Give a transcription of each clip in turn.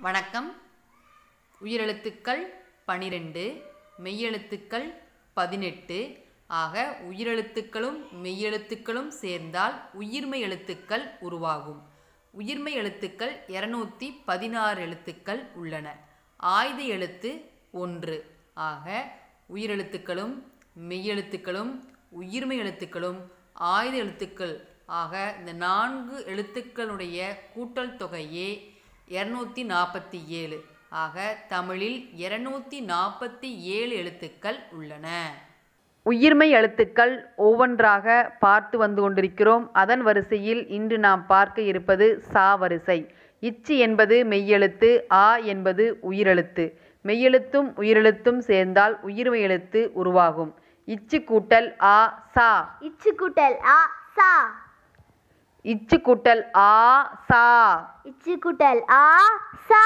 வணக்கம் உயிரெழுத்துக்கள் பனிரெண்டு மெய்யெழுத்துக்கள் பதினெட்டு ஆக உயிரெழுத்துக்களும் மெய்யெழுத்துக்களும் சேர்ந்தால் உயிர்மெய் எழுத்துக்கள் உருவாகும் உயிர்மெய் எழுத்துக்கள் இரநூத்தி பதினாறு எழுத்துக்கள் உள்ளன ஆயுத எழுத்து ஒன்று ஆக உயிரெழுத்துக்களும் மெய்யெழுத்துக்களும் உயிர்மெய் எழுத்துக்களும் ஆயுத எழுத்துக்கள் ஆக இந்த நான்கு எழுத்துக்களுடைய கூட்டல் தொகையே இரநூத்தி நாற்பத்தி ஏழு ஆக தமிழில் இருநூத்தி நாற்பத்தி ஏழு எழுத்துக்கள் உள்ளன உயிர்மெய் எழுத்துக்கள் ஒவ்வொன்றாக பார்த்து வந்து கொண்டிருக்கிறோம் அதன் வரிசையில் இன்று நாம் பார்க்க இருப்பது சா வரிசை இச்சு என்பது மெய்யெழுத்து ஆ என்பது உயிரெழுத்து மெய்யெழுத்தும் உயிரெழுத்தும் சேர்ந்தால் உயிர்மெய் எழுத்து உருவாகும் இச்சு கூட்டல் ஆ சா இச்சு கூட்டல் ஆ சா இச்சு கூட்டல் ஆ சா இச்சு கூட்டல் ஆ சா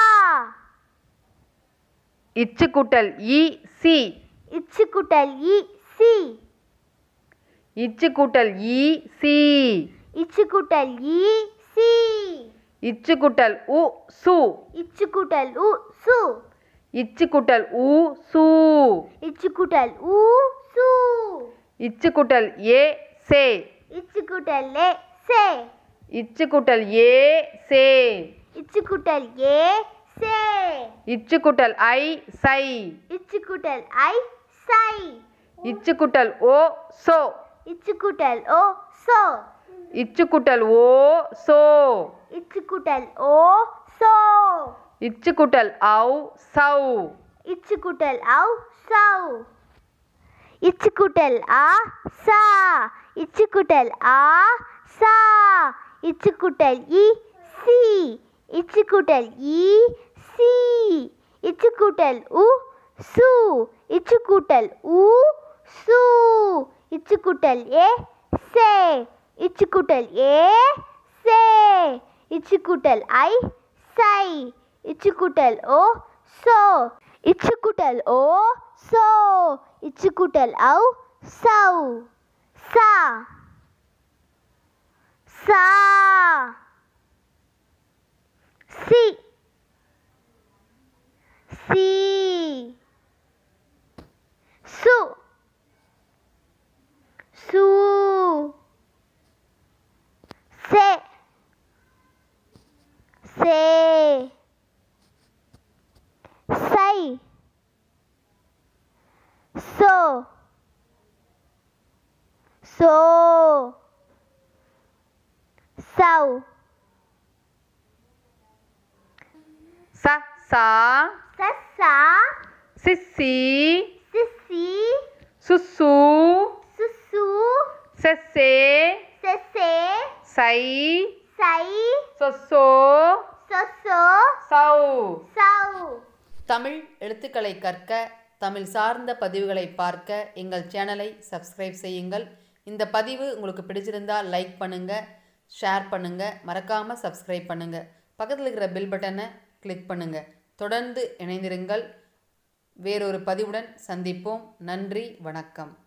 இச்சு கூட்டல் இ சி இச்சு கூட்டல் இ சி இச்சு கூட்டல் இ சி இச்சு கூட்டல் இ சி இச்சு கூட்டல் உ சு இச்சு கூட்டல் உ சு இச்சு கூட்டல் உ சு இச்சு கூட்டல் உ சு இச்சு கூட்டல் ஏ சே இச்சு கூட்டல் லே சே இச்சு கூட்டல் ஏ சே இச்சு கூட்டல் ஏ சே இச்சு கூட்டல் ஐ சை இச்சு கூட்டல் ஐ சை இச்சு கூட்டல் ஓ சோ இச்சு கூட்டல் ஓ சோ இச்சு கூட்டல் ஓ சோ இச்சு கூட்டல் ஓ சோ இச்சு கூட்டல் ஔ சௌ இச்சு கூட்டல் ஔ சௌ இச்சு கூட்டல் ஆ சா இச்சு கூட்டல் ஆ சா இச்சு கூட்டல் இ சி இச்சு கூட்டல் இ சி இச்சு கூட்டல் உ சு இச்சு கூட்டல் உ சு இச்சு கூட்டல் ஏ சே இச்சு கூட்டல் ஏ சே இச்சு கூட்டல் ஐ சை இச்சு கூட்டல் ஓ சோ இச்சு கூட்டல் ஓ சோ இச்சு கூட்டல் ஔ சௌ சா சா சி சி சு சு சே சே சை சோ சோ சௌ ச சா சசா சிசி சிசி சுசு சுசு செசே செசே சை சை சொசோ சொசோ சௌ சௌ தமிழ் எழுத்துக்களை கற்க தமிழ் சார்ந்த பதிவுகளை பார்க்க எங்கள் சேனலை சப்ஸ்கிரைப் செய்யுங்கள் இந்த பதிவு உங்களுக்கு பிடிச்சிருந்தால் லைக் பண்ணுங்கள் ஷேர் பண்ணுங்கள் மறக்காமல் சப்ஸ்கிரைப் பண்ணுங்கள் பக்கத்தில் இருக்கிற பெல் பட்டனை கிளிக் பண்ணுங்கள் தொடர்ந்து இணைந்திருங்கள் வேறொரு பதிவுடன் சந்திப்போம் நன்றி வணக்கம்